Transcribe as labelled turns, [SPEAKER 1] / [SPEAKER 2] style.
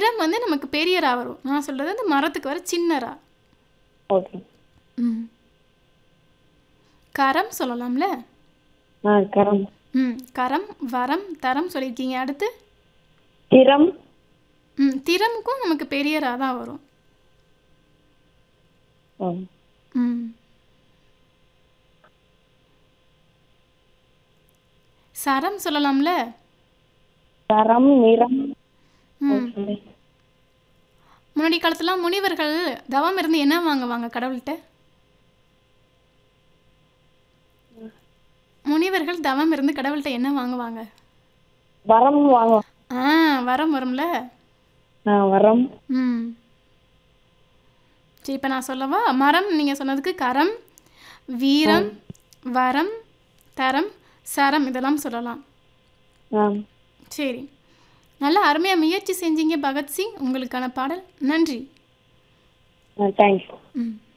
[SPEAKER 1] இரம் வந்து நமக்கு பெரிய ரா வரும் நான் சொல்கிறது அந்த மரத்துக்கு வர சின்ன ரா
[SPEAKER 2] ஓகே
[SPEAKER 1] ம் கரம் சொல்லலாம்ல
[SPEAKER 2] ஆ கரம்
[SPEAKER 1] ம் கரம் வரம் தரம் சொல்லியிருக்கீங்க அடுத்து
[SPEAKER 2] திறம்
[SPEAKER 1] ம் திறமுக்கும் நமக்கு பெரிய ரா தான் வரும்
[SPEAKER 2] ஆ
[SPEAKER 1] ம் சரம் சொல்லலாம்ல
[SPEAKER 2] தரம் நிறம்
[SPEAKER 1] ம்
[SPEAKER 2] ஓகே
[SPEAKER 1] முன்னாடி காலத்துலாம் முனிவர்கள் தவம் இருந்து என்ன வாங்குவாங்க கடவுள்கிட்ட முனிவர்கள் தவம் இருந்து கடவுள்கிட்ட என்ன வாங்குவாங்க
[SPEAKER 2] வரம் வாங்க
[SPEAKER 1] ஆ வரம் வரும்ல
[SPEAKER 2] ஆ வரம்
[SPEAKER 1] ம் சரி இப்போ நான் சொல்லவா மரம் நீங்கள் சொன்னதுக்கு கரம் வீரம் வரம் தரம் சரம் இதெல்லாம் சொல்லலாம்
[SPEAKER 2] ஆ
[SPEAKER 1] சரி நல்லா அருமையாக முயற்சி செஞ்சீங்க பகத்சிங் உங்களுக்கான பாடல் நன்றி
[SPEAKER 2] ஆ தேங்க்யூ
[SPEAKER 1] ம்